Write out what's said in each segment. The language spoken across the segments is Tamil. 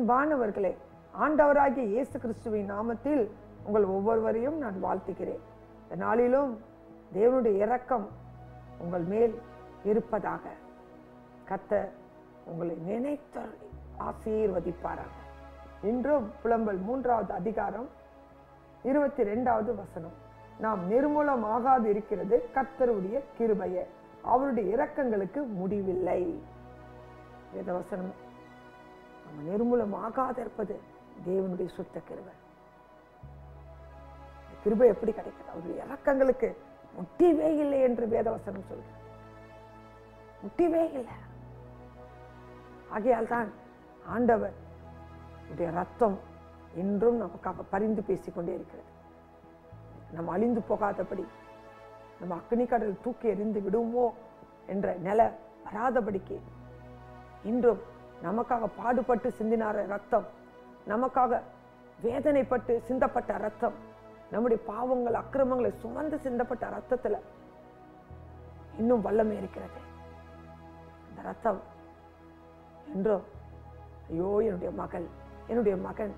அன்பானவர்களே ஆண்டவராகிய இயேசு கிறிஸ்துவின் நாமத்தில் உங்கள் ஒவ்வொருவரையும் நான் வாழ்த்துகிறேன் இந்த நாளிலும் தேவனுடைய இரக்கம் உங்கள் மேல் இருப்பதாக கர்த்தர் உங்களை நினைத்த ஆசீர்வதிப்பாராக இன்றும் புலம்பல் மூன்றாவது அதிகாரம் இருபத்தி ரெண்டாவது வசனம் நாம் நிர்மூலமாகாது இருக்கிறது கர்த்தருடைய கிருபைய அவருடைய இரக்கங்களுக்கு முடிவில்லை வேத வசனம் நம்ம நிர்மூலமாகாத இருப்பது தேவனுடைய சுத்த கிருபை இந்த கிருபை எப்படி கிடைக்கிறது அவருடைய இரக்கங்களுக்கு முட்டிவே இல்லை என்று வேதவசனம் சொல்கிறது முட்டிவே இல்லை ஆகையால் தான் ஆண்டவர் உடைய ரத்தம் இன்றும் நமக்காக பரிந்து பேசிக்கொண்டே இருக்கிறது நம்ம அழிந்து போகாதபடி நம்ம அக்னி கடல் தூக்கி எறிந்து விடுவோமோ என்ற நிலை வராதபடிக்கு இன்றும் நமக்காக பாடுபட்டு சிந்தினார ரத்தம் நமக்காக வேதனைப்பட்டு சிந்தப்பட்ட ரத்தம் நம்முடைய பாவங்கள் அக்கிரமங்களை சுமந்து சிந்தப்பட்ட ரத்தத்துல இன்னும் வல்லமை இருக்கிறது அந்த ரத்தம் என்றும் ஐயோ என்னுடைய மகள் என்னுடைய மகன்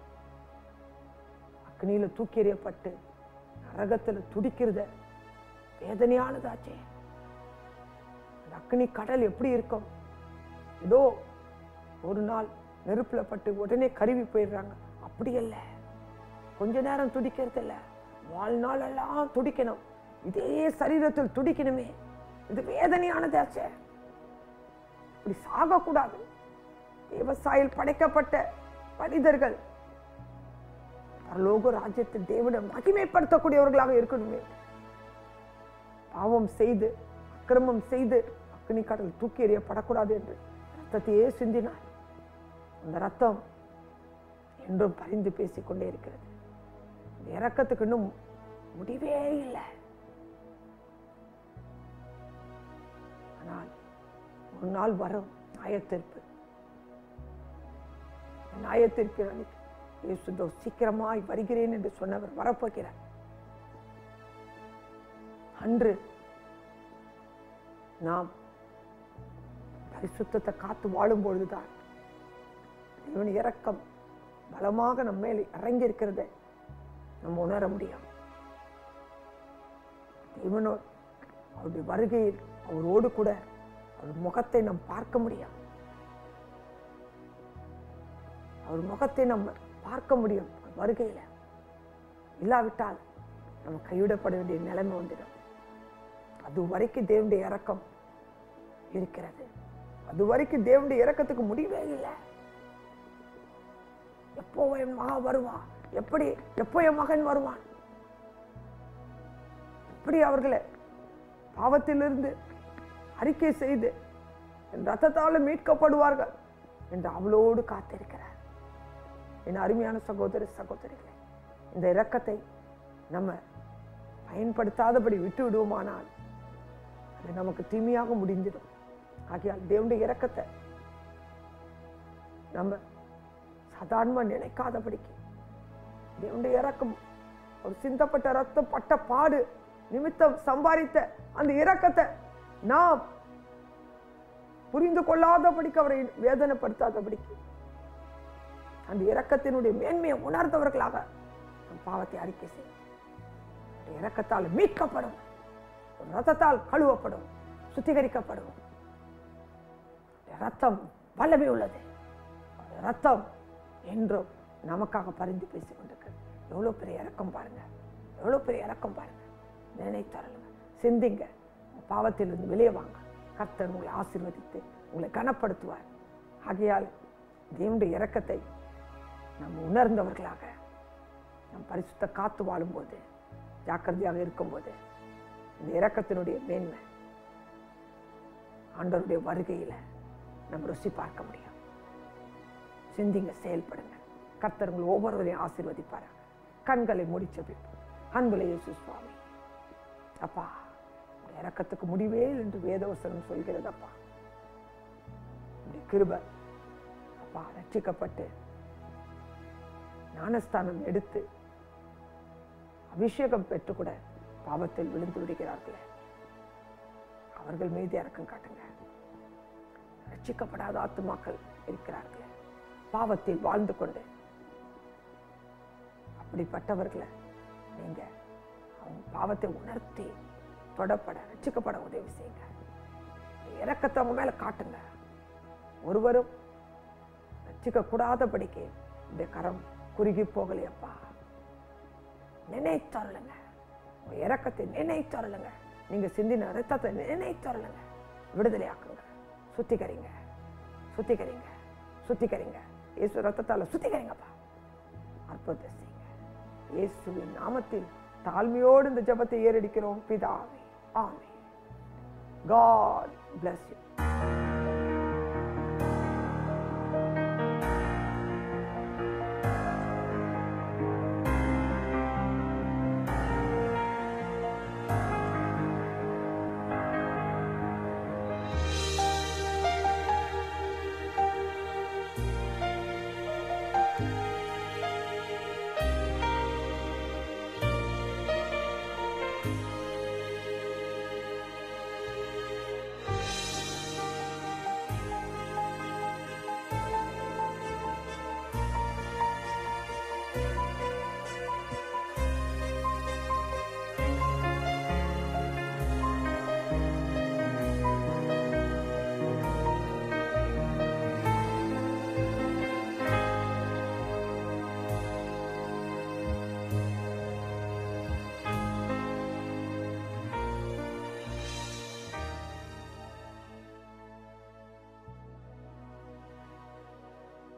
அக்னியில தூக்கி எறியப்பட்டு நரகத்துல துடிக்கிறத வேதனையானதாச்சே அந்த அக்னி கடல் எப்படி இருக்கும் ஏதோ ஒரு நாள் நெருப்புல பட்டு உடனே கருவி போயிடுறாங்க அப்படி இல்லை கொஞ்ச நேரம் துடிக்கிறது இல்ல வாழ்நாள் எல்லாம் துடிக்கணும் இதே சரீரத்தில் துடிக்கணுமே இது வேதனையானதாச்சே இப்படி சாகக்கூடாது விவசாயில் படைக்கப்பட்ட மனிதர்கள் பரலோக ராஜ்யத்தில் தேவனை மகிமைப்படுத்தக்கூடியவர்களாக இருக்கணுமே பாவம் செய்து அக்கிரமம் செய்து அக்னி கடல் தூக்கி எறியப்படக்கூடாது என்று ரத்தத்தையே சிந்தினார் அந்த ரத்தம் என்றும் பரிந்து பேசிக்கொண்டே இருக்கிறது இந்த இறக்கத்துக்கு இன்னும் முடிவே இல்லை ஆனால் ஒரு நாள் வரும் நியாயத்தீர்ப்பு நியாயத்திற்கு அன்னைக்கு இயேசு இதோ சீக்கிரமாய் வருகிறேன் என்று சொன்னவர் வரப்போகிறார் அன்று நாம் பரிசுத்தத்தை காத்து வாழும் பொழுதுதான் தேவன் இரக்கம் பலமாக நம்ம மேல் இறங்கி இருக்கிறத நம்ம உணர முடியும் தேவனோ அவருடைய வருகையில் அவரோடு கூட அவர் முகத்தை நாம் பார்க்க முடியும் அவர் முகத்தை நம்ம பார்க்க முடியும் வருகையில இல்லாவிட்டால் நம்ம கைவிடப்பட வேண்டிய நிலைமை வந்துடும் அது வரைக்கும் தேவனுடைய இரக்கம் இருக்கிறது அது வரைக்கும் தேவனுடைய இரக்கத்துக்கு முடிவே இல்லை எப்போ என் மகா வருவா எப்படி எப்போ என் மகன் வருவான் எப்படி அவர்களை பாவத்திலிருந்து அறிக்கை செய்து என் ரத்தத்தால மீட்கப்படுவார்கள் என்று அவளோடு காத்திருக்கிறார் என் அருமையான சகோதர சகோதரிகளே இந்த இரக்கத்தை நம்ம பயன்படுத்தாதபடி விட்டு விடுவோமானால் அது நமக்கு தீமையாக முடிந்திடும் ஆகையால் தேவனுடைய இரக்கத்தை நம்ம சாதாரணமா நினைக்காதபடிக்கு தேவனுடைய இரக்கம் ஒரு சிந்தப்பட்ட ரத்தம் பட்ட பாடு நிமித்தம் சம்பாதித்த அந்த இரக்கத்தை நாம் புரிந்து கொள்ளாதபடிக்கு அவரை வேதனைப்படுத்தாதபடிக்கு அந்த இரக்கத்தினுடைய மேன்மையை உணர்ந்தவர்களாக நம் பாவத்தை அறிக்கை செய்யும் அந்த இரக்கத்தால் மீட்கப்படும் ரத்தத்தால் கழுவப்படும் சுத்திகரிக்கப்படும் ரத்தம் வல்லமை உள்ளது ரத்தம் என்றும் நமக்காக பரிந்து பேசிக் கொண்டிருக்கிறது எவ்வளவு பெரிய இறக்கம் பாருங்க எவ்வளவு பெரிய இறக்கம் பாருங்க நினைத்தரலுங்க சிந்திங்க பாவத்திலிருந்து வெளியே வாங்க கர்த்தர் உங்களை ஆசீர்வதித்து உங்களை கனப்படுத்துவார் ஆகையால் தேவனுடைய இரக்கத்தை நம்ம உணர்ந்தவர்களாக நம் பரிசுத்த காத்து வாழும்போது ஜாக்கிரதையாக இருக்கும்போது இந்த இரக்கத்தினுடைய மேன்மை ஆண்டவருடைய வருகையில நம்ம ருசி பார்க்க முடியும் சிந்திங்க செயல்படுங்க கர்த்தர் உங்களை ஒவ்வொருவரையும் ஆசீர்வதிப்பாராங்க கண்களை முடிச்சது அன்புல இயேசு சுவாமி அப்பா உடைய இரக்கத்துக்கு முடிவே இல்லை என்று வேதவசனம் சொல்கிறது அப்பா உடைய கிருபை அப்பா ரட்சிக்கப்பட்டு ஞானஸ்தானம் எடுத்து அபிஷேகம் பெற்று கூட பாவத்தில் விழுந்து விடுகிறார்களே அவர்கள் மீது இறக்கம் காட்டுங்க ரட்சிக்கப்படாத ஆத்துமாக்கள் இருக்கிறார்களே பாவத்தில் வாழ்ந்து கொண்டு அப்படிப்பட்டவர்களை நீங்க அவங்க பாவத்தை உணர்த்தி தொடப்பட ரட்சிக்கப்பட உதவி செய்யுங்க இறக்கத்தை அவங்க மேல காட்டுங்க ஒருவரும் ரட்சிக்க கூடாதபடிக்கு இந்த கரம் குறுகி போகலையப்பா நினைத்தருளுங்க உங்க இறக்கத்தை நினைத்தருளுங்க நீங்க சிந்தின ரத்தத்தை நினைத்தருளுங்க விடுதலை ஆக்குங்க சுத்திகரிங்க சுத்திகரிங்க சுத்திகரிங்க இயேசு ரத்தத்தால சுத்திகரிங்கப்பா அற்புதத்தை செய்யுங்க இயேசுவின் நாமத்தில் தாழ்மையோடு இந்த ஜெபத்தை ஏறடிக்கிறோம் பிதாவே ஆமென் God bless you.